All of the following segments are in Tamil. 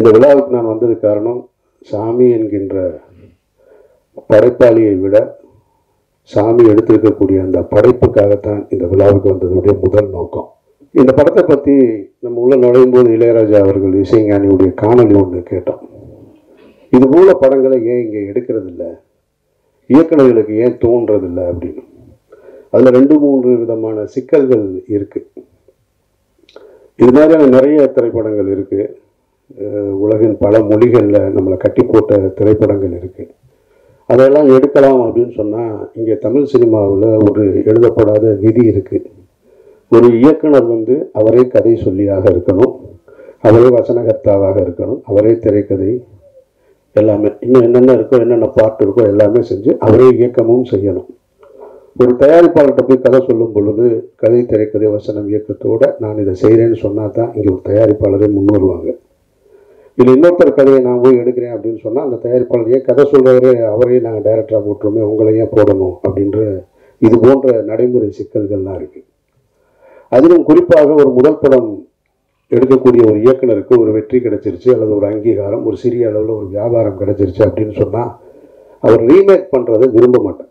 இந்த விழாவுக்கு நான் வந்தது காரணம் சாமி என்கின்ற படைப்பாளியை விட சாமி எடுத்திருக்கக்கூடிய அந்த படைப்புக்காகத்தான் இந்த விழாவுக்கு வந்ததுடைய முதல் நோக்கம் இந்த படத்தை பற்றி நம்ம உள்ள நுழையும் போது இளையராஜா அவர்கள் இசைஞானியுடைய காணொளி ஒன்று கேட்டோம் இது போல படங்களை ஏன் இங்கே எடுக்கிறது இல்லை இயக்குநர்களுக்கு ஏன் தோன்றதில்லை அப்படின்னு அதில் ரெண்டு மூன்று விதமான சிக்கல்கள் இருக்குது இது மாதிரியான நிறைய திரைப்படங்கள் இருக்குது உலகின் பல மொழிகளில் நம்மளை கட்டி போட்ட திரைப்படங்கள் இருக்குது அதெல்லாம் எடுக்கலாம் அப்படின்னு சொன்னால் இங்கே தமிழ் சினிமாவில் ஒரு எழுதப்படாத விதி இருக்குது ஒரு இயக்குனர் வந்து அவரே கதை சொல்லியாக இருக்கணும் அவரே வசனகர்த்தாவாக இருக்கணும் அவரே திரைக்கதை எல்லாமே இன்னும் என்னென்ன இருக்கோ என்னென்ன பாட்டு இருக்கோ எல்லாமே செஞ்சு அவரே இயக்கமும் செய்யணும் ஒரு தயாரிப்பாளர்கிட்ட போய் கதை சொல்லும் பொழுது கதை திரைக்கதை வசனம் இயக்கத்தோட நான் இதை செய்கிறேன்னு சொன்னால் தான் இங்கே ஒரு தயாரிப்பாளரே முன் வருவாங்க இல்லை இன்னொருத்தர் கதையை நான் போய் எடுக்கிறேன் அப்படின்னு சொன்னால் அந்த தயாரிப்பாளர் ஏன் கதை சொல்கிறவரே அவரே நாங்கள் டைரக்டராக போட்டுருமே உங்களை ஏன் போடணும் அப்படின்ற இது போன்ற நடைமுறை சிக்கல்கள்லாம் இருக்குது அதிலும் குறிப்பாக ஒரு முதல் படம் எடுக்கக்கூடிய ஒரு இயக்குனருக்கு ஒரு வெற்றி கிடைச்சிருச்சு அல்லது ஒரு அங்கீகாரம் ஒரு சிறிய அளவில் ஒரு வியாபாரம் கிடைச்சிருச்சு அப்படின்னு சொன்னால் அவர் ரீமேக் பண்ணுறதை விரும்ப மாட்டார்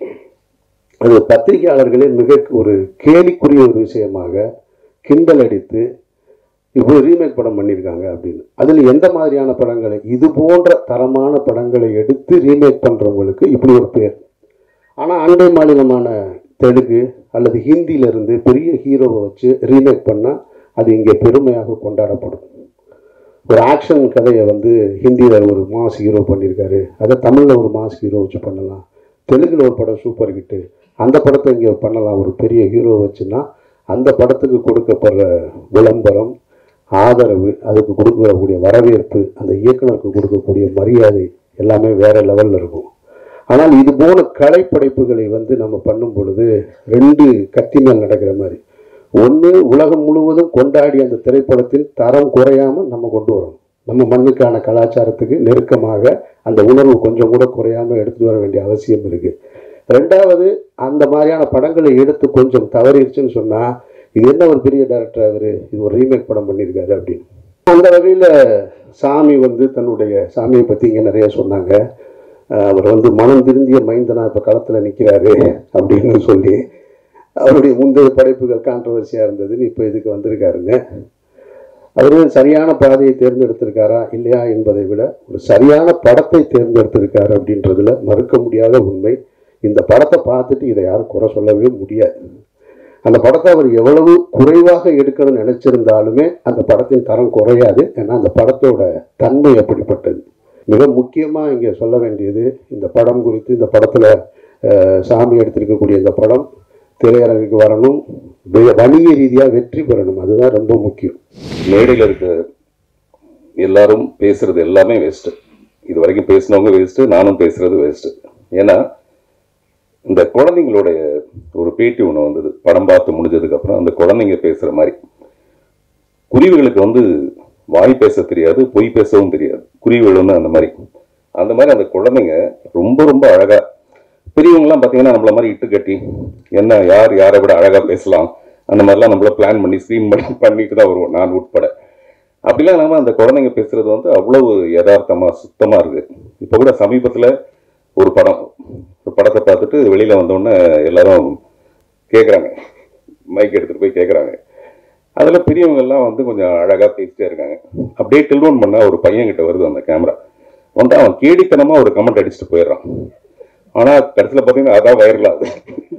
அது பத்திரிகையாளர்களே மிக ஒரு கேலிக்குரிய ஒரு விஷயமாக கிண்டல் அடித்து இப்போ ரீமேக் படம் பண்ணியிருக்காங்க அப்படின்னு அதில் எந்த மாதிரியான படங்களை இது போன்ற தரமான படங்களை எடுத்து ரீமேக் பண்ணுறவங்களுக்கு இப்படி ஒரு பேர் ஆனால் அண்டை மாநிலமான தெலுங்கு அல்லது ஹிந்தியிலிருந்து பெரிய ஹீரோவை வச்சு ரீமேக் பண்ணால் அது இங்கே பெருமையாக கொண்டாடப்படும் ஒரு ஆக்ஷன் கதையை வந்து ஹிந்தியில் ஒரு மாஸ் ஹீரோ பண்ணியிருக்காரு அதை தமிழில் ஒரு மாஸ் ஹீரோ வச்சு பண்ணலாம் தெலுங்கில் ஒரு படம் சூப்பர் ஹிட்டு அந்த படத்தை இங்கே பண்ணலாம் ஒரு பெரிய ஹீரோ வச்சுன்னா அந்த படத்துக்கு கொடுக்கப்படுற விளம்பரம் ஆதரவு அதுக்கு கொடுக்கக்கூடிய வரவேற்பு அந்த இயக்குனருக்கு கொடுக்கக்கூடிய மரியாதை எல்லாமே வேற லெவலில் இருக்கும் ஆனால் இது போல கலைப்படைப்புகளை வந்து நம்ம பண்ணும் பொழுது ரெண்டு கத்தி மேல் நடக்கிற மாதிரி ஒன்று உலகம் முழுவதும் கொண்டாடி அந்த திரைப்படத்தின் தரம் குறையாமல் நம்ம கொண்டு வரணும் நம்ம மண்ணுக்கான கலாச்சாரத்துக்கு நெருக்கமாக அந்த உணர்வு கொஞ்சம் கூட குறையாமல் எடுத்துட்டு வர வேண்டிய அவசியம் இருக்கு ரெண்டாவது அந்த மாதிரியான படங்களை எடுத்து கொஞ்சம் தவறிடுச்சுன்னு சொன்னால் இது என்ன ஒரு பெரிய டேரக்டர் அவர் இது ஒரு ரீமேக் படம் பண்ணியிருக்காரு அப்படின்னு அந்த வகையில் சாமி வந்து தன்னுடைய சாமியை பற்றி இங்கே நிறைய சொன்னாங்க அஹ் அவர் வந்து மனம் திருந்திய மைந்தனா இப்போ களத்தில் நிற்கிறாரு அப்படின்னு சொல்லி அவருடைய முந்தைய படைப்புகள் கான்ட்ரவர்சியாக இருந்ததுன்னு இப்போ இதுக்கு வந்திருக்காருங்க அவர் சரியான பாதையை தேர்ந்தெடுத்திருக்காரா இல்லையா என்பதை விட ஒரு சரியான படத்தை தேர்ந்தெடுத்திருக்காரு அப்படின்றதுல மறுக்க முடியாத உண்மை இந்த படத்தை பார்த்துட்டு இதை யாரும் குறை சொல்லவே முடியாது அந்த படத்தை அவர் எவ்வளவு குறைவாக எடுக்கணும்னு நினைச்சிருந்தாலுமே அந்த படத்தின் தரம் குறையாது ஏன்னா அந்த படத்தோட தன்மை அப்படிப்பட்டது மிக முக்கியமாக இங்கே சொல்ல வேண்டியது இந்த படம் குறித்து இந்த படத்தில் சாமி எடுத்திருக்கக்கூடிய இந்த படம் திரையரங்குக்கு வரணும் வெ- வணிக ரீதியாக வெற்றி பெறணும் அதுதான் ரொம்ப முக்கியம் மேடையில் இருக்க எல்லாரும் பேசுறது எல்லாமே வேஸ்ட்டு இது வரைக்கும் பேசினவங்க வேஸ்ட்டு நானும் பேசுறது வேஸ்ட்டு ஏன்னா இந்த குழந்தைங்களுடைய ஒரு பேட்டி ஒன்று வந்தது படம் பார்த்து முடிஞ்சதுக்கு அப்புறம் அந்த குழந்தைங்க பேசுற மாதிரி குருவிகளுக்கு வந்து வாய் பேச தெரியாது பொய் பேசவும் தெரியாது குருவிகள் வந்து அந்த மாதிரி அந்த மாதிரி அந்த குழந்தைங்க ரொம்ப ரொம்ப அழகா பெரியவங்கலாம் பார்த்தீங்கன்னா நம்மள மாதிரி இட்டு கட்டி என்ன யார் யாரை விட அழகா பேசலாம் அந்த மாதிரிலாம் நம்மள பிளான் பண்ணி ஸ்க்ரீன் பண்ணி பண்ணிட்டு தான் வருவோம் நான் உட்பட அப்படிலாம் இல்லாமல் அந்த குழந்தைங்க பேசுறது வந்து அவ்வளவு யதார்த்தமா சுத்தமா இருக்கு இப்போ கூட சமீபத்தில் ஒரு படம் ஒரு படத்தை பார்த்துட்டு வெளியில வந்தோடனே எல்லாரும் கேட்குறாங்க மைக் எடுத்துட்டு போய் கேட்குறாங்க அதில் பெரியவங்க எல்லாம் வந்து கொஞ்சம் அழகாக பேசிட்டே இருக்காங்க அப்படியே டெலிஃபோன் பண்ண ஒரு பையன்கிட்ட வருது அந்த கேமரா வந்து அவன் கேடித்தனமாக ஒரு கமெண்ட் அடிச்சுட்டு போயிடுறான் ஆனால் கடைசியில் பார்த்தீங்கன்னா அதான் வைரல் ஆகுது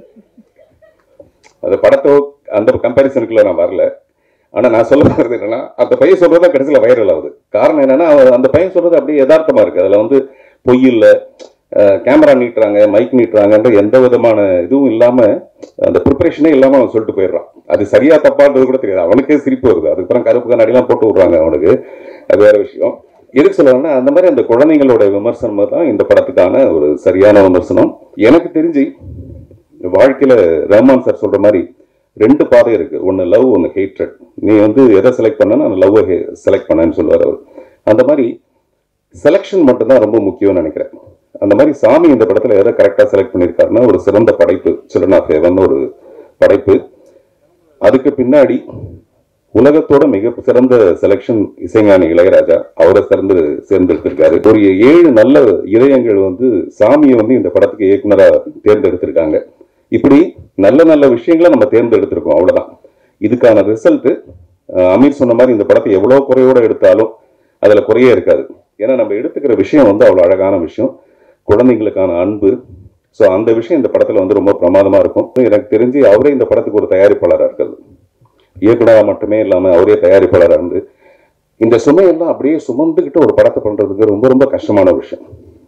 அந்த படத்தோ அந்த கம்பேரிசனுக்குள்ள நான் வரல ஆனால் நான் சொல்ல போகிறது என்னன்னா அந்த பையன் சொல்றது தான் கடைசியில் வைரல் ஆகுது காரணம் என்னன்னா அவன் அந்த பையன் சொல்றது அப்படியே யதார்த்தமா இருக்கு அதில் வந்து பொய் இல்லை கேமரா நீட்டுறாங்க மைக் நீட்டுறாங்கன்ற எந்த விதமான இதுவும் இல்லாம அந்த ப்ரிப்பரேஷனே இல்லாம அவன் சொல்லிட்டு போயிடுறான் அது சரியா தப்பான்றது கூட தெரியாது அவனுக்கே சிரிப்பு வருது அதுக்கப்புறம் கருப்பு கண்ணாடிலாம் போட்டு விடுறாங்க அவனுக்கு அது வேற விஷயம் எதுக்கு சொல்லுவாங்கன்னா அந்த மாதிரி அந்த குழந்தைங்களோட விமர்சனம் தான் இந்த படத்துக்கான ஒரு சரியான விமர்சனம் எனக்கு தெரிஞ்சு வாழ்க்கையில ரஹ்மான் சார் சொல்ற மாதிரி ரெண்டு பாதை இருக்கு ஒன்னு லவ் ஒன்னு ஹேட்ரட் நீ வந்து எதை செலக்ட் பண்ணனா அந்த லவ் செலக்ட் பண்ணேன்னு சொல்லுவார் அவர் அந்த மாதிரி செலெக்ஷன் மட்டும்தான் ரொம்ப முக்கியம்னு நினைக்கிறேன் அந்த மாதிரி சாமி இந்த படத்துல எதை கரெக்டா செலக்ட் பண்ணியிருக்காருன்னா ஒரு சிறந்த படைப்பு சில்ட்ரன் ஆஃப் ஹெவன் ஒரு படைப்பு அதுக்கு பின்னாடி உலகத்தோட மிக சிறந்த செலெக்ஷன் இசைஞானி இளையராஜா அவரை சிறந்து தேர்ந்தெடுத்திருக்காரு ஒரு ஏழு நல்ல இதயங்கள் வந்து சாமியை வந்து இந்த படத்துக்கு இயக்குனரா தேர்ந்தெடுத்திருக்காங்க இப்படி நல்ல நல்ல விஷயங்களை நம்ம தேர்ந்தெடுத்திருக்கோம் அவ்வளவுதான் இதுக்கான ரிசல்ட் அமீர் சொன்ன மாதிரி இந்த படத்தை எவ்வளவு குறையோட எடுத்தாலும் அதுல குறையே இருக்காது ஏன்னா நம்ம எடுத்துக்கிற விஷயம் வந்து அவ்வளவு அழகான விஷயம் குழந்தைங்களுக்கான அன்பு ஸோ அந்த விஷயம் இந்த படத்துல வந்து ரொம்ப பிரமாதமா இருக்கும் எனக்கு தெரிஞ்சு அவரே இந்த படத்துக்கு ஒரு தயாரிப்பாளராக இருக்கிறது இயக்குனராக மட்டுமே இல்லாம அவரே தயாரிப்பாளராக இருந்து இந்த சுமையெல்லாம் அப்படியே சுமந்துக்கிட்டு ஒரு படத்தை பண்றதுக்கு ரொம்ப ரொம்ப கஷ்டமான விஷயம்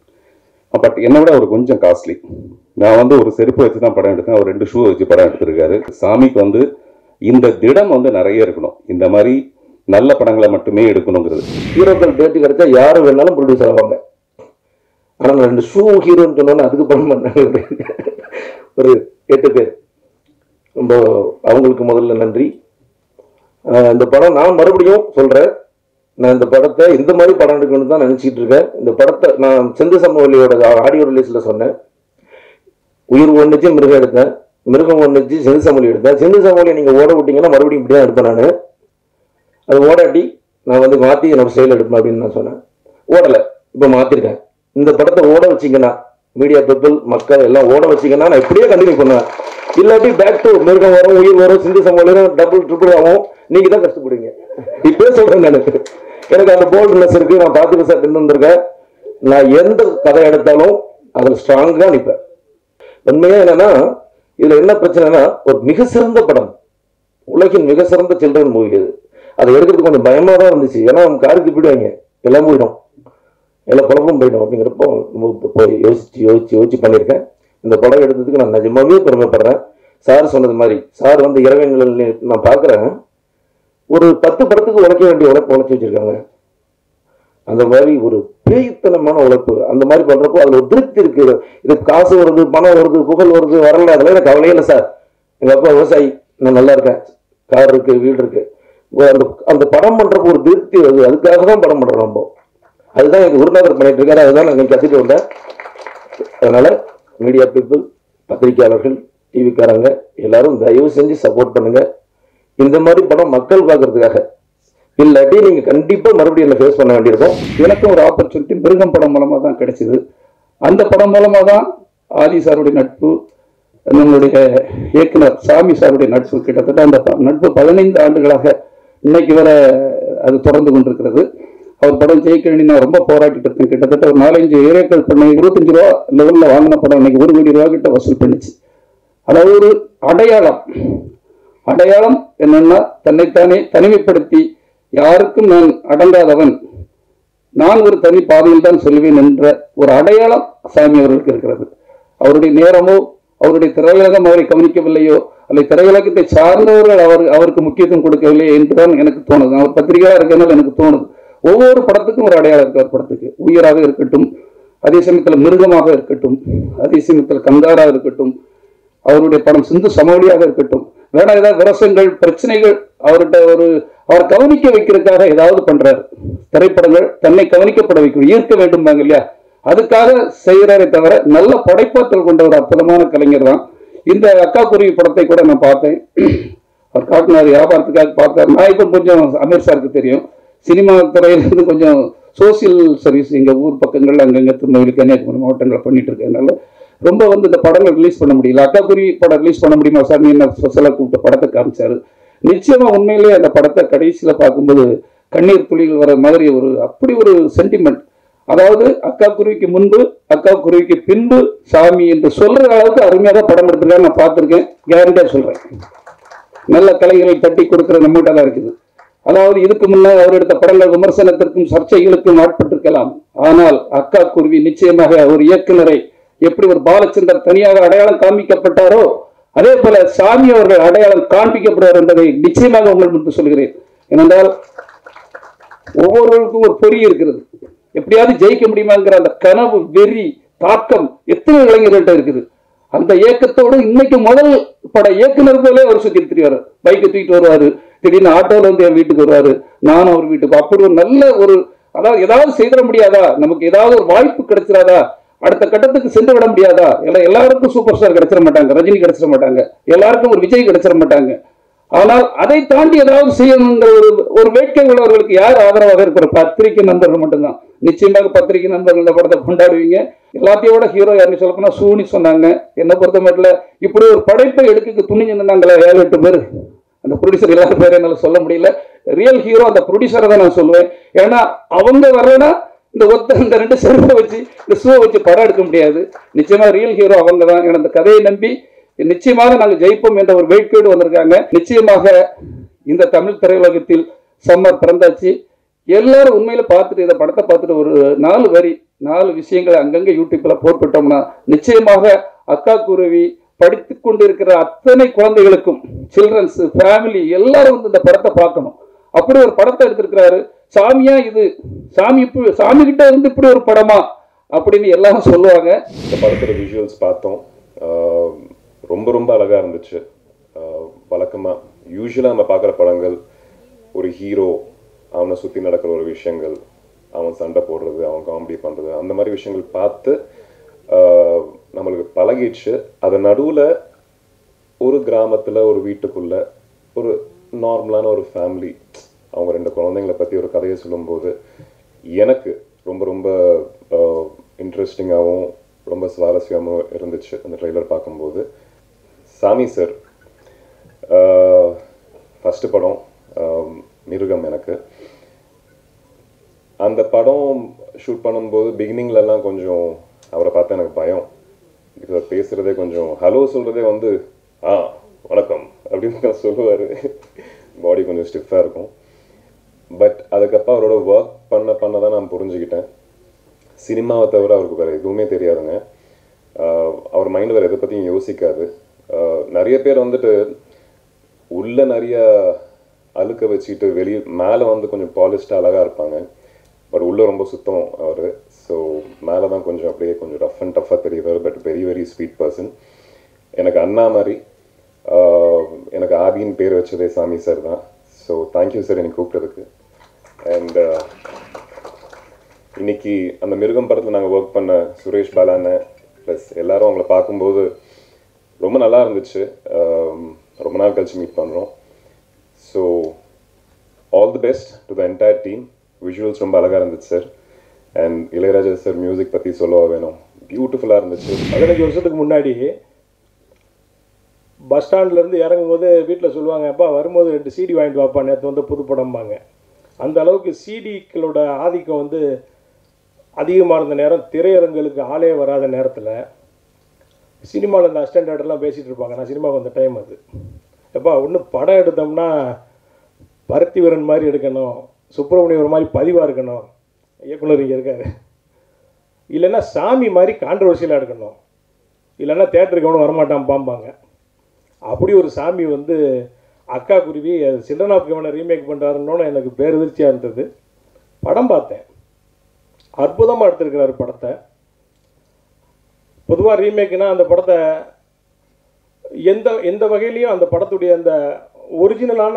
பட் என்னை விட அவர் கொஞ்சம் காஸ்ட்லி நான் வந்து ஒரு செருப்பு வச்சு தான் படம் எடுத்தேன் அவர் ரெண்டு ஷூ வச்சு படம் எடுத்திருக்காரு சாமிக்கு வந்து இந்த திடம் வந்து நிறைய இருக்கணும் இந்த மாதிரி நல்ல படங்களை மட்டுமே எடுக்கணுங்கிறது ஹீரோக்கள் டேட்டு கிடைச்சா யாரு வேணாலும் ப்ரொடியூசர் ஆவாங்க ஆனா நான் ரெண்டு ஷூ ஹீரோன்னு சொன்னோன்னு அதுக்கு படம் பண்ணாங்க ஒரு எட்டு பேர் ரொம்ப அவங்களுக்கு முதல்ல நன்றி ஆஹ் இந்த படம் நான் மறுபடியும் சொல்றேன் நான் இந்த படத்தை இந்த மாதிரி படம் எடுக்கணும்னு தான் நினைச்சிட்டு இருக்கேன் இந்த படத்தை நான் செந்து சமவெளியோட ஆடியோ ரிலீஸ்ல சொன்னேன் உயிர் ஒன்றுச்சு மிருகம் எடுத்தேன் மிருகம் ஒன்றுச்சு செந்து சமவெளி எடுத்தேன் செந்து சமவெளியை நீங்க ஓட விட்டீங்கன்னா மறுபடியும் இப்படி தான் எடுப்பேன் நான் அது ஓடாட்டி நான் வந்து மாற்றி என்னோட செயல் எடுப்பேன் அப்படின்னு நான் சொன்னேன் ஓடலை இப்போ மாற்றிருக்கேன் இந்த படத்தை ஓட வச்சிங்கன்னா மீடியா பீப்புள் மக்கள் எல்லாம் ஓட வச்சிங்கன்னா நான் இப்படியே கண்டினியூ பண்ணுவேன் இல்லாட்டி பேக் டு மிருகம் வரும் உயிர் வரும் சிந்து சம்பளம் டபுள் ட்ரிபிள் ஆகும் நீங்கள் தான் கஷ்டப்படுவீங்க இப்பயே சொல்கிறேன் நான் எனக்கு அந்த போல்ட்னஸ் இருக்கு நான் பார்த்துக்க சார் இருந்திருக்கேன் நான் எந்த கதை எடுத்தாலும் அதில் ஸ்ட்ராங்காக நிற்பேன் உண்மையாக என்னன்னா இதில் என்ன பிரச்சனைனா ஒரு மிக சிறந்த படம் உலகின் மிக சிறந்த சில்ட்ரன் மூவி அது அதை எடுக்கிறதுக்கு கொஞ்சம் பயமாக தான் இருந்துச்சு ஏன்னா அவங்க காருக்கு போயிடுவாங்க எல்லாம் போயிடும் எல்லா குழப்பமும் போயிடும் அப்படிங்கிறப்போ ரொம்ப போய் யோசிச்சு யோசிச்சு யோசிச்சு பண்ணியிருக்கேன் இந்த படம் எடுத்ததுக்கு நான் நிஜமாவே பெருமைப்படுறேன் சார் சொன்னது மாதிரி சார் வந்து இறைவன்கள் நான் பார்க்குறேன் ஒரு பத்து படத்துக்கு உழைக்க வேண்டிய உழைப்பு உழைச்சி வச்சிருக்காங்க அந்த மாதிரி ஒரு பேய்த்தனமான உழைப்பு அந்த மாதிரி பண்றப்போ அதுல ஒரு திருப்தி இருக்கு இது காசு வருது பணம் வருது புகழ் வருது வரல அதெல்லாம் எனக்கு கவலையே இல்லை சார் எங்க அப்பா விவசாயி நான் நல்லா இருக்கேன் கார் இருக்கு வீடு இருக்கு அந்த அந்த படம் பண்றப்போ ஒரு திருப்தி வருது அதுக்காக தான் படம் பண்றோம் நம்ம அதுதான் எங்க குருநாதர் பண்ணிட்டு இருக்காரு அதுதான் நான் கத்துட்டு வந்தேன் அதனால மீடியா பீப்புள் பத்திரிகையாளர்கள் டிவிக்காரங்க எல்லாரும் தயவு செஞ்சு சப்போர்ட் பண்ணுங்க இந்த மாதிரி படம் மக்கள் பார்க்கறதுக்காக இல்லாட்டி நீங்க கண்டிப்பா மறுபடியும் என்ன ஃபேஸ் பண்ண வேண்டியிருக்கும் எனக்கும் ஒரு ஆப்பர்ச்சுனிட்டி மிருகம் படம் மூலமாக தான் கிடைச்சிது அந்த படம் மூலமாக தான் ஆதி சாருடைய நட்பு நம்மளுடைய இயக்குனர் சாமி சாருடைய நட்பு கிட்டத்தட்ட அந்த ப- நட்பு பதினைந்து ஆண்டுகளாக இன்னைக்கு வரை அது தொடர்ந்து கொண்டிருக்கிறது அவர் படம் ஜெயிக்கணும்னு நான் ரொம்ப போராட்டிட்டு இருக்கேன் கிட்டத்தட்ட ஒரு நாலஞ்சு ஏரியாக்கள் பண்ணி இருபத்தஞ்சு ரூபா லெவலில் வாங்கின படம் இன்னைக்கு ஒரு கோடி ரூபா கிட்ட வசூல் பண்ணுச்சு அதாவது ஒரு அடையாளம் அடையாளம் என்னன்னா தன்னைத்தானே தனிமைப்படுத்தி யாருக்கும் நான் அடங்காதவன் நான் ஒரு தனி பாதையில் தான் செல்வேன் என்ற ஒரு அடையாளம் சாமி அவர்களுக்கு இருக்கிறது அவருடைய நேரமோ அவருடைய திரையுலகம் அவரை கவனிக்கவில்லையோ அல்லது திரையுலகத்தை சார்ந்தவர்கள் அவர் அவருக்கு முக்கியத்துவம் கொடுக்கவில்லையோ என்றுதான் எனக்கு தோணுது அவர் பத்திரிகையாக இருக்கிறனால எனக்கு தோணுது ஒவ்வொரு படத்துக்கும் ஒரு அடையாளம் இருக்கு அவர் படத்துக்கு உயிராக இருக்கட்டும் அதே சமயத்தில் மிருகமாக இருக்கட்டும் அதே சமயத்தில் கங்காராக இருக்கட்டும் அவருடைய படம் சிந்து சமவெளியாக இருக்கட்டும் வேற ஏதாவது விரசங்கள் பிரச்சனைகள் அவர்கிட்ட ஒரு அவர் கவனிக்க வைக்கிறதுக்காக ஏதாவது பண்றாரு திரைப்படங்கள் தன்னை கவனிக்கப்பட வைக்கும் ஈர்க்க வேண்டும்பாங்க இல்லையா அதுக்காக செய்யறாரே தவிர நல்ல படைப்பாற்றல் கொண்ட ஒரு அற்புதமான கலைஞர் தான் இந்த அக்கா குருவி படத்தை கூட நான் பார்த்தேன் அவர் காட்டினார் வியாபாரத்துக்காக பார்த்தார் நான் இப்போ கொஞ்சம் அமீர் சாருக்கு தெரியும் சினிமா துறையிலிருந்து கொஞ்சம் சோசியல் சர்வீஸ் எங்கள் ஊர் பக்கங்கள்ல அங்கங்கே திருநெல்வேலி கன்னியாகுமரி மாவட்டங்களில் பண்ணிட்டு இருக்கறதுனால ரொம்ப வந்து இந்த படங்கள் ரிலீஸ் பண்ண முடியல அக்கா குருவி படம் ரிலீஸ் பண்ண முடியுமா சார் என்ன ஸ்பெஷலாக கூப்பிட்டு படத்தை காமிச்சாரு நிச்சயமா உண்மையிலேயே அந்த படத்தை கடைசியில பார்க்கும்போது கண்ணீர் துளிகள் வர மாதிரி ஒரு அப்படி ஒரு சென்டிமெண்ட் அதாவது அக்கா குருவிக்கு முன்பு அக்கா குருவிக்கு பின்பு சாமி என்று சொல்ற அளவுக்கு அருமையாக தான் படம் எடுத்திருக்காங்க நான் பார்த்திருக்கேன் கேரண்டியா சொல்றேன் நல்ல கலைகளை தட்டி கொடுக்கிற நம்மகிட்ட தான் இருக்குது அதாவது இதுக்கு முன்ன அவர் எடுத்த படங்கள் விமர்சனத்திற்கும் சர்ச்சைகளுக்கும் ஆட்பட்டிருக்கலாம் ஆனால் அக்கா குருவி நிச்சயமாக ஒரு இயக்குனரை எப்படி ஒரு பாலச்சந்தர் தனியாக அடையாளம் காண்பிக்கப்பட்டாரோ அதே போல சாமி அவர்கள் அடையாளம் காண்பிக்கப்படுவார் என்பதை நிச்சயமாக உங்கள் முன்பு சொல்கிறேன் ஏனென்றால் ஒவ்வொருவருக்கும் ஒரு பொறி இருக்கிறது எப்படியாவது ஜெயிக்க முடியுமாங்கிற அந்த கனவு வெறி தாக்கம் எத்தனை இளைஞர்கள்ட்ட இருக்குது அந்த ஏக்கத்தோடு இன்னைக்கு முதல் பட இயக்குனர் போலே அவர் சுத்தி திரிவாரு பைக்கை தூக்கிட்டு வருவாரு திடீர்னு ஆட்டோல வந்து என் வீட்டுக்கு வருவாரு நானும் அவர் வீட்டுக்கு அப்படி ஒரு நல்ல ஒரு அதாவது ஏதாவது செய்திட முடியாதா நமக்கு ஏதாவது ஒரு வாய்ப்பு கிடைச்சிடாதா அடுத்த கட்டத்துக்கு சென்று விட முடியாதா எல்லாம் எல்லாருக்கும் சூப்பர் ஸ்டார் கிடைச்சிட மாட்டாங்க ரஜினி கிடைச்சிட மாட்டாங்க எல்லாருக்கும் ஒரு விஜய் கிடைச்சிட மாட்டாங்க ஆனால் அதை தாண்டி ஏதாவது செய்யணுங்கிற ஒரு ஒரு வேட்கை உள்ளவர்களுக்கு யார் ஆதரவாக இருக்கிற பத்திரிகை நண்பர்கள் மட்டும்தான் நிச்சயமாக பத்திரிகை நண்பர்கள் இந்த படத்தை கொண்டாடுவீங்க எல்லாத்தையும் விட ஹீரோ யாருன்னு சொல்ல போனா சூனி சொன்னாங்க என்ன பொறுத்த மட்டும் இப்படி ஒரு படைப்பை எடுக்க துணிஞ்சு நின்னாங்களே ஏழு எட்டு பேர் அந்த ப்ரொடியூசர் எல்லாரும் பேர் என்னால சொல்ல முடியல ரியல் ஹீரோ அந்த ப்ரொடியூசரை தான் நான் சொல்லுவேன் ஏன்னா அவங்க வரலனா இந்த ஒத்த இந்த ரெண்டு செருப்பை வச்சு இந்த ஷூவை வச்சு படம் எடுக்க முடியாது நிச்சயமா ரியல் ஹீரோ அவங்க தான் ஏன்னா அந்த கதையை நம்பி நிச்சயமாக நாங்கள் ஜெயிப்போம் என்ற ஒரு வேட்கையோடு வந்திருக்காங்க நிச்சயமாக இந்த தமிழ் திரையுலகத்தில் சம்மர் பிறந்தாச்சு எல்லாரும் உண்மையில பார்த்துட்டு இந்த படத்தை பார்த்துட்டு ஒரு நாலு வரி நாலு விஷயங்களை அங்கங்க யூடியூப்ல போட்டுட்டோம்னா நிச்சயமாக அக்கா குருவி படித்து கொண்டிருக்கிற அத்தனை குழந்தைகளுக்கும் சில்ட்ரன்ஸ் ஃபேமிலி எல்லாரும் வந்து இந்த படத்தை பார்க்கணும் அப்படி ஒரு படத்தை எடுத்திருக்கிறாரு சாமியா இது சாமி இப்ப- சாமி கிட்ட இருந்து இப்படி ஒரு படமா அப்படின்னு எல்லாரும் சொல்லுவாங்க இந்த படத்தோட விஷுவல்ஸ் பார்த்தோம் ஆஹ் ரொம்ப ரொம்ப அழகாக இருந்துச்சு வழக்கமாக யூஸ்வலாக நம்ம பார்க்குற படங்கள் ஒரு ஹீரோ அவனை சுற்றி நடக்கிற ஒரு விஷயங்கள் அவன் சண்டை போடுறது அவன் காமெடி பண்ணுறது அந்த மாதிரி விஷயங்கள் பார்த்து ஆஹ் நம்மளுக்கு பழகிடுச்சு அது நடுவில் ஒரு கிராமத்தில் ஒரு வீட்டுக்குள்ள ஒரு நார்மலான ஒரு ஃபேமிலி அவங்க ரெண்டு குழந்தைங்கள பற்றி ஒரு கதையை சொல்லும்போது எனக்கு ரொம்ப ரொம்ப இன்ட்ரெஸ்டிங்காகவும் ரொம்ப சுவாரஸ்யமாகவும் இருந்துச்சு அந்த ட்ரெய்லர் பார்க்கும்போது சாமி சார் ஃபஸ்ட்டு படம் ஆஹ் மிருகம் எனக்கு அந்த படம் ஷூட் பண்ணும்போது பிகினிங்லலாம் கொஞ்சம் அவரை பார்த்தா எனக்கு பயம் பிகாஸ் பேசுகிறதே கொஞ்சம் ஹலோ சொல்கிறதே வந்து ஆ வணக்கம் அப்படின்னு சொல்லுவார் பாடி கொஞ்சம் ஸ்டிஃபாக இருக்கும் பட் அதுக்கப்புறம் அவரோட ஒர்க் பண்ண பண்ண தான் நான் புரிஞ்சுக்கிட்டேன் சினிமாவை தவிர அவருக்கு வேறு எதுவுமே தெரியாதுங்க ஆஹ் அவர் மைண்ட் வேறு எதை பற்றியும் யோசிக்காது ஆஹ் நிறைய பேர் வந்துட்டு உள்ள நிறைய அழுக்க வச்சுக்கிட்டு வெளியே மேலே வந்து கொஞ்சம் பாலிஷ்டாக அழகாக இருப்பாங்க பட் உள்ள ரொம்ப சுத்தம் அவர் ஸோ மேலே தான் கொஞ்சம் அப்படியே கொஞ்சம் ரஃப் அண்ட் டஃப்பாக தெரியுவார் but very very sweet person எனக்கு அண்ணா மாதிரி ஆஹ் எனக்கு ஆதியின் பேர் வச்சதே சாமி சார் தான் ஸோ தேங்க்யூ சார் எனக்கு கூப்பிட்டதுக்கு அண்ட் இன்னைக்கு அந்த மிருகம் படத்தில் நாங்கள் ஒர்க் பண்ண சுரேஷ் பாலான ப்ளஸ் எல்லாரும் அவங்கள பார்க்கும்போது ரொம்ப நல்லா இருந்துச்சு ஆம், ரொம்ப நாள் கழிச்சு மீட் பண்ணுறோம் so all the best to the entire team visuals ரொம்ப அழகாக இருந்துச்சு sir and Ilaiyaraaja sir music பற்றி சொல்லவா வேணும் பியூட்டிஃபுல்லாக இருந்துச்சு பதினஞ்சு வருஷத்துக்கு முன்னாடி பஸ் ஸ்டாண்ட்லேருந்து இறங்கும்போது வீட்டில் சொல்லுவாங்க அப்பா வரும்போது ரெண்டு சிடி வாங்கிட்டு வாப்பா நேற்று வந்து புது படம்பாங்க அந்த அளவுக்கு சிடிக்களோட ஆதிக்கம் வந்து அதிகமாக இருந்த நேரம் திரையரங்குகளுக்கு ஆளே வராத நேரத்தில் சினிமாவில் இந்த அஸ்டண்டர்டெல்லாம் பேசிகிட்டு இருப்பாங்க நான் சினிமாவுக்கு வந்த டைம் அது எப்பா ஒன்று படம் எடுத்தோம்னா பருத்தி வீரன் மாதிரி எடுக்கணும் சுப்பிரமணியம் ஒரு மாதிரி பதிவாக இருக்கணும் இயக்குனர் இங்கே இருக்காரு இல்லைன்னா சாமி மாதிரி கான்ட்ரவர்சியலாக எடுக்கணும் இல்லைன்னா தேட்டருக்கு அவனும் வரமாட்டான் பாம்பாங்க அப்படி ஒரு சாமி வந்து அக்கா குருவி சில்ட்ரன் ஆஃப் கவனை ரீமேக் பண்ணுறாருன்னு எனக்கு பேரதிர்ச்சியாக இருந்தது படம் பார்த்தேன் அற்புதமாக எடுத்திருக்கிறாரு படத்தை பொதுவாக ரீமேக்னா அந்த படத்தை எந்த எந்த வகையிலையும் அந்த படத்துடைய அந்த ஒரிஜினலான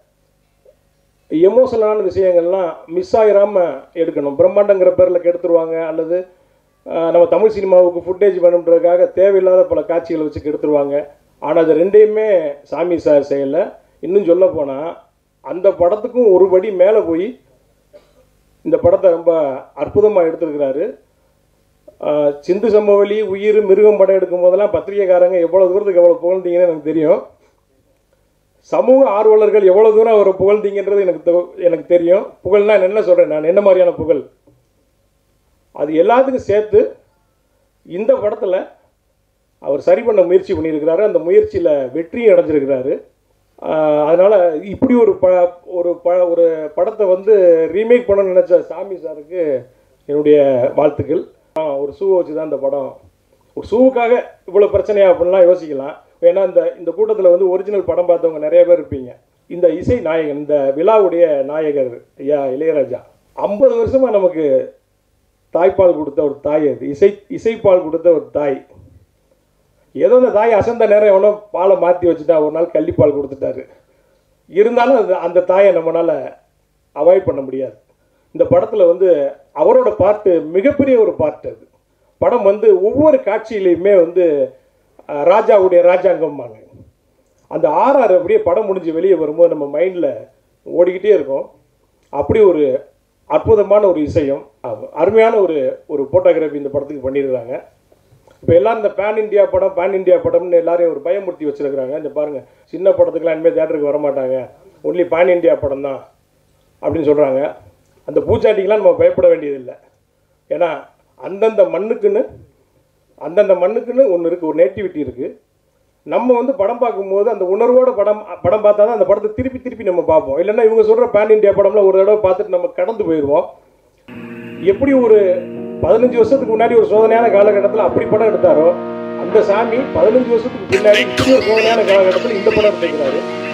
எமோஷனலான விஷயங்கள்லாம் மிஸ் ஆகிராமல் எடுக்கணும் பிரம்மாண்டங்கிற பேரில் கெடுத்துருவாங்க அல்லது ஆஹ், நம்ம தமிழ் சினிமாவுக்கு ஃபுட்டேஜ் பண்ணுன்றதுக்காக தேவையில்லாத பல காட்சிகளை வச்சு கெடுத்துருவாங்க ஆனால் அது ரெண்டையுமே சாமி சார் செய்யலை இன்னும் சொல்ல போனால் அந்த படத்துக்கும் ஒரு படி மேலே போய் இந்த படத்தை ரொம்ப அற்புதமாக எடுத்திருக்கிறாரு ஆஹ், சிந்து சம்பவலி உயிர் மிருகம் படம் எடுக்கும் போதெல்லாம் பத்திரிகைக்காரங்க எவ்வளோ தூரத்துக்கு எவ்வளோ புகழ்ந்தீங்கன்னு எனக்கு தெரியும் சமூக ஆர்வலர்கள் எவ்வளோ தூரம் அவரை புகழ்ந்தீங்கன்றது எனக்கு தெ- எனக்கு தெரியும் புகழ்னா நான் என்ன சொல்கிறேன் நான் என்ன மாதிரியான புகழ் அது எல்லாத்துக்கும் சேர்த்து இந்த படத்தில் அவர் சரி பண்ண முயற்சி பண்ணியிருக்கிறாரு அந்த முயற்சியில் வெற்றியும் அடைஞ்சிருக்கிறாரு ஆஹ் அதனால இப்படி ஒரு ப ஒரு ப ஒரு படத்தை வந்து ரீமேக் பண்ண நினச்ச சாமி சாருக்கு என்னுடைய வாழ்த்துக்கள் ஆஹ் ஒரு ஷூ வச்சு தான் இந்த படம் ஒரு ஷூவுக்காக இவ்வளோ பிரச்சனையா அப்படின்லாம் யோசிக்கலாம் ஏன்னா இந்த இந்த கூட்டத்தில் வந்து ஒரிஜினல் படம் பார்த்தவங்க நிறைய பேர் இருப்பீங்க இந்த இசை நாயகன் இந்த விழாவுடைய நாயகர் ஐயா இளையராஜா ஐம்பது வருஷமாக நமக்கு தாய்ப்பால் கொடுத்த ஒரு தாய் அது இசை இசைப்பால் கொடுத்த ஒரு தாய் ஏதோ அந்த தாய் அசந்த நேரம் எவனோ பாலை மாற்றி வச்சுட்டா ஒரு நாள் கள்ளிப்பால் கொடுத்துட்டாரு இருந்தாலும் அது அந்த தாயை நம்மளால் அவாய்ட் பண்ண முடியாது இந்த படத்தில் வந்து அவரோட பாட்டு மிகப்பெரிய ஒரு பாட்டு அது படம் வந்து ஒவ்வொரு காட்சியிலையுமே வந்து அஹ், ராஜாவுடைய ராஜாங்கம்பாங்க அந்த ஆர்ஆர் அப்படியே படம் முடிஞ்சு வெளியே வரும்போது நம்ம மைண்டில் ஓடிக்கிட்டே இருக்கும் அப்படி ஒரு அற்புதமான ஒரு இசையும் ஆமா, அருமையான ஒரு ஒரு ஃபோட்டோகிராஃபி இந்த படத்துக்கு பண்ணியிருக்காங்க இப்போ எல்லாரும் இந்த பேன் இந்தியா படம் பேன் இந்தியா படம்னு எல்லாரையும் ஒரு பயமுறுத்தி வச்சிருக்கிறாங்க இந்த பாருங்க சின்ன படத்துக்குலாம் இனிமேல் தேட்டருக்கு வர மாட்டாங்க ஒன்லி பேன் இந்தியா படம் தான் அப்படின்னு சொல்கிறாங்க அந்த பூச்சாட்டிக்கெலாம் நம்ம பயப்பட வேண்டியதில்லை ஏன்னா அந்தந்த மண்ணுக்குன்னு அந்தந்த மண்ணுக்குன்னு ஒன்று இருக்குது ஒரு நேட்டிவிட்டி இருக்குது நம்ம வந்து படம் பார்க்கும்போது அந்த உணர்வோட படம் படம் பார்த்தா தான் அந்த படத்தை திருப்பி திருப்பி நம்ம பார்ப்போம் இல்லைன்னா இவங்க சொல்கிற பேன் இந்தியா படம்லாம் ஒரு தடவை பார்த்துட்டு நம்ம கடந்து போயிடுவோம் எப்படி ஒரு பதினஞ்சு வருஷத்துக்கு முன்னாடி ஒரு சோதனையான காலகட்டத்தில் அப்படி படம் எடுத்தாரோ அந்த சாமி பதினஞ்சு வருஷத்துக்கு பின்னாடி இப்படி ஒரு சோதனையான காலகட்டத்தில் இந்த படம் எடுத்துக்கிறாரு